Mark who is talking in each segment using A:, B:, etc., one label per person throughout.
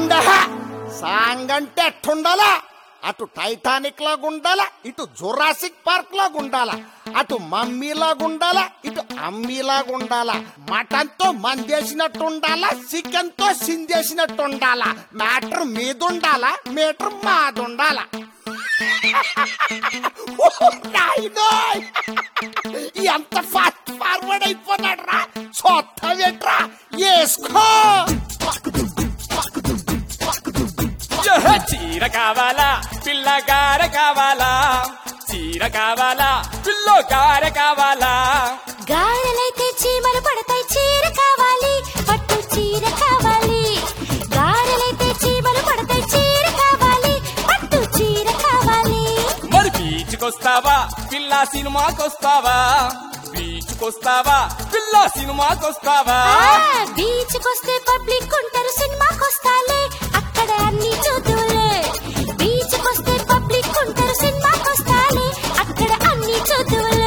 A: Song హ! Song అంటే ఎట్టుండాలా అటు టైటానిక్ లాగా ఉండాలా ఇటు జురాసిక్ పార్క్ లాగా ఉండాలా అటు మమ్మీ లాగా ఉండాలా ఇటు అమ్మీ లాగా ఉండాలా మటన్ తో మందేసినట్టు ఉండాలా చికెన్ తో సిందేసినట్టు ఉండాలా మ్యాటర్ మీద ఉండాలా మీటర్ మాది ఉండాలా ఓ, నాయనోయ్! ఎంత ఫాస్ట్ ఫార్వర్డ్ అయిపోతాడు రా చూస్తావేట్రా వేసుకో
B: యహ! చీర కావాలా పిల్ల గార కావాలా చీర కావాలా పిల్ల గార కావాలా
C: గారెలైతే చీమలు పడతాయి చీర కావాలి పట్టు చీర కావాలి గారెలైతే చీమలు పడతాయి చీర కావాలి పట్టు చీర కావాలి
B: మరి బీచ్కొస్తావా పిల్ల సినిమాకొస్తావా బీచ్కొస్తావా పిల్ల సినిమాకొస్తావా
C: బీచ్ కొస్తే పబ్లిక్ ఉంటారు సినిమాకొస్తాలే అక్కడ అన్ని చూద్దులే బీచ్ కొస్తే పబ్లిక్ ఉంటారు సినిమాకొస్తాలే అక్కడ అన్ని చూద్దులే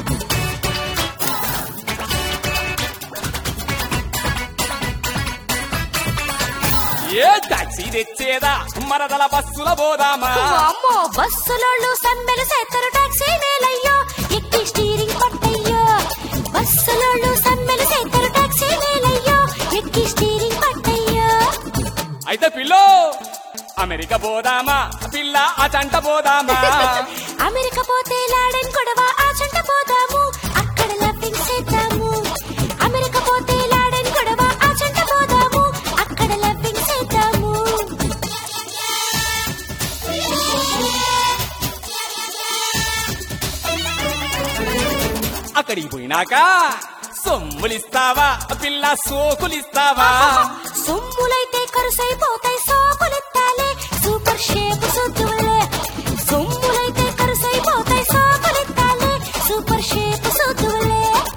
B: ఏ టాక్సీ తెచ్చేదా మరదల బస్సుల పోదామా
C: అమ్మో బస్సులోళ్ళు సమ్మెలు చేస్తారు టాక్సీ మేలయ్యో ఎక్కి స్టీరింగ్ పట్టయ్యో బస్సులోళ్ళు సమ్మెలు చేస్తారు టాక్సీ మేలయ్యో ఎక్కి స్టీరింగ్ పట్టయ్యో
B: అయితే పిల్లో అమెరికా పోదామా పిల్ల ఆ చంట పోదామా
C: అమెరికా పోతే లాడెన్ గొడవ ఆ చెంట పోదాము అక్కడ లవ్వింగ్ చేద్దాము అమెరికా పోతే లాడెన్ గొడవ ఆ చెంట పోదాము అక్కడ లవ్వింగ్ చేద్దాము
B: అక్కడికి పోయినాక సొమ్ములిస్తావా పిల్ల సోకులిస్తావా
C: సొమ్ములైతే కరుసైపోతాయి సోకులెత్తాలే సూపర్ షేప్ సుద్దులే సొమ్ములైతే కరుసైపోతాయి సోకులెత్తాలే సూపర్ షేప్ సుద్దులే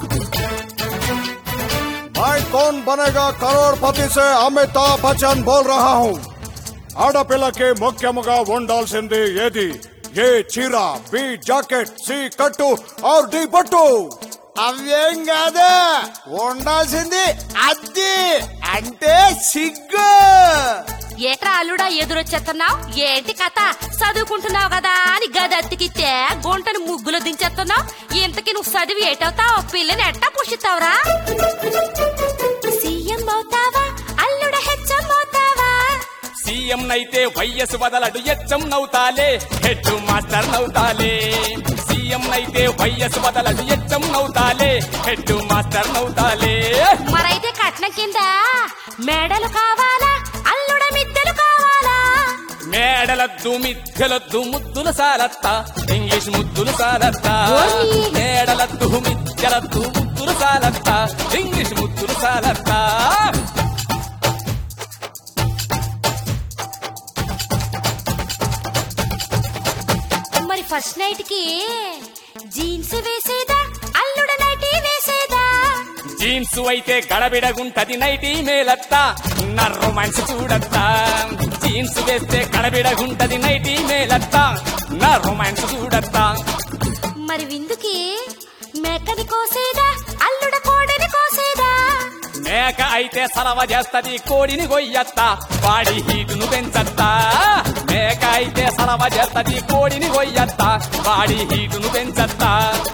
A: मैं कौन बनेगा करोड़पति से अमिताभ बच्चन बोल रहा हूँ ఆడపిల్లకి ముఖ్యముగా ఉండాల్సింది ఏది ఏ చీర బి జాకెట్ సి కట్టు ఆర్ డి పట్టు అవేం కాదు ఉండాల్సింది అద్ది అంటే సిగ్గు
C: ఏట్రా అల్లుడా ఎదురొచ్చేస్తున్నావు ఏంటి కథ చదువుకుంటున్నావు కదా అని గది అత్తికితే గుంటను ముగ్గులు దించేస్తున్నావు ఇంతకి నువ్వు చదివి ఏటవుతావు పిల్లని ఎట్టా పుషిస్తావురా సీఎం అవుతావా అల్లుడ హెచ్చం అవుతావా
B: సీఎం నైతే వైఎస్ బదలడు ఎచ్చం నవ్వుతాలే హెడ్ మాస్టర్ నవ్వుతాలే సీఎం నైతే వైఎస్ బదలడు ఎచ్చం నవ్వుతాలే హెడ్ మాస్టర్ నవ్వుతాలే
C: మరైతే కట్నం కింద మేడలు కావాలా అల్లుడ మిద్దెలు కావాలా
B: మేడలద్దు మిథ్యలద్దు ముద్దులు సాలత్త ఇంగ్లీష్ ముద్దులు సాలత్త
C: ఓయ్.
B: మేడలద్దు మిథ్యలద్దు ముద్దులు సాలత్త ఇంగ్లీష్ ముద్దులు సాలత్త
C: మరి ఫస్ట్ నైట్ కి జీన్స్ వేసేదా అల్లుడ నైటీ వేసేదా
B: జీన్స్ అయితే గడబిడగుంటది నైటీ మేలత్త నా రొమాన్స్ చూడత్తా జీన్స్ వేస్తే గడబిడగుంటది నైటీ మేలత్త నా రొమాన్స్ చూడత్తా
C: మరి విందుకి మేకని కోసేదా అల్లుడ కోడని కోసేదా
B: మేక అయితే సలవ చేస్తది కోడిని గొయ్యత్తా వాడి హీటును పెంచత్తా మేక అయితే సలవ చేస్తది కోడిని గొయ్యత్తా వాడి హీటును పెంచత్తా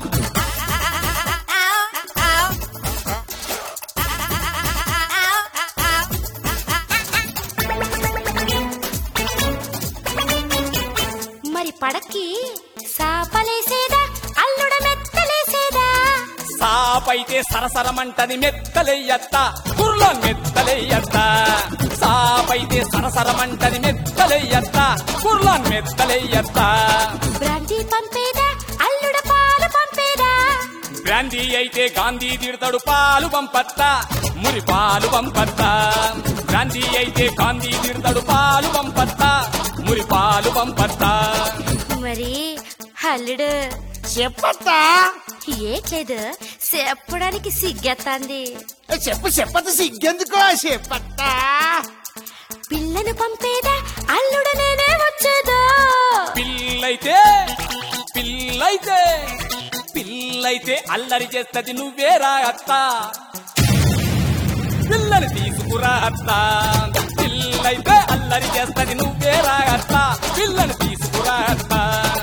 C: మరి పడక్కి సాపలేసేదా అల్లుడ మెత్తలేసేదా
B: సాపైతే సరసరమంటది మెత్తలెయ్యత్తా కుర్ల మెత్తలెయ్యత్తా సాపైతే సరసరమంటది మెత్తలెయ్యత్తా కుర్ల మెత్తలెయ్యత్తా
C: బ్రాంతి పంపేదా అల్లుడ పాలు పంపేదా
B: బ్రాందీ అయితే గాంధీ తిడతాడు పాలు పంపత్తా మురి పాలు పంపత్తా బ్రాందీ అయితే గాంధీ తిడతాడు పాలు పంపత్తా మురి పాలు పంపత్తా
C: మరి అల్లుడు
A: చెప్పత్తా
C: ఏట్లేదు చెప్పడానికి సిగ్గెత్తాంది
A: ఏ, చెప్పు చెప్పత సిగ్గెందుకో చెప్పత్తా
C: పిల్లను పంపేదా అల్లుడు నేనే వచ్చేదా
B: పిల్లైతే పిల్లైతే పిల్లైతే అల్లరి చేస్తది నువ్వేరా అత్త పిల్లని తీసుకురా అత్త పిల్ల పిల్లైతే అల్లరి చేస్తది నువ్వే రాగత్త పిల్లను తీసుకురా అత్త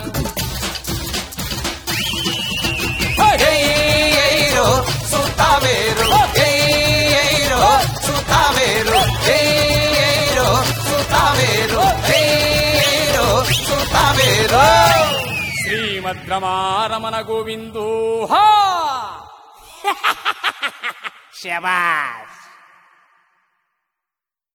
D: ఏయ్యేయ్యో, సుతావేరు. ఏయ్యేయ్యో, సుతావేరు. ఏయ్యేయ్యో, సుతావేరు. ఏయ్యేయ్యో, సుతావేరు.
B: శ్రీమద్రమారమణ గోవిందో హా
E: శబాష్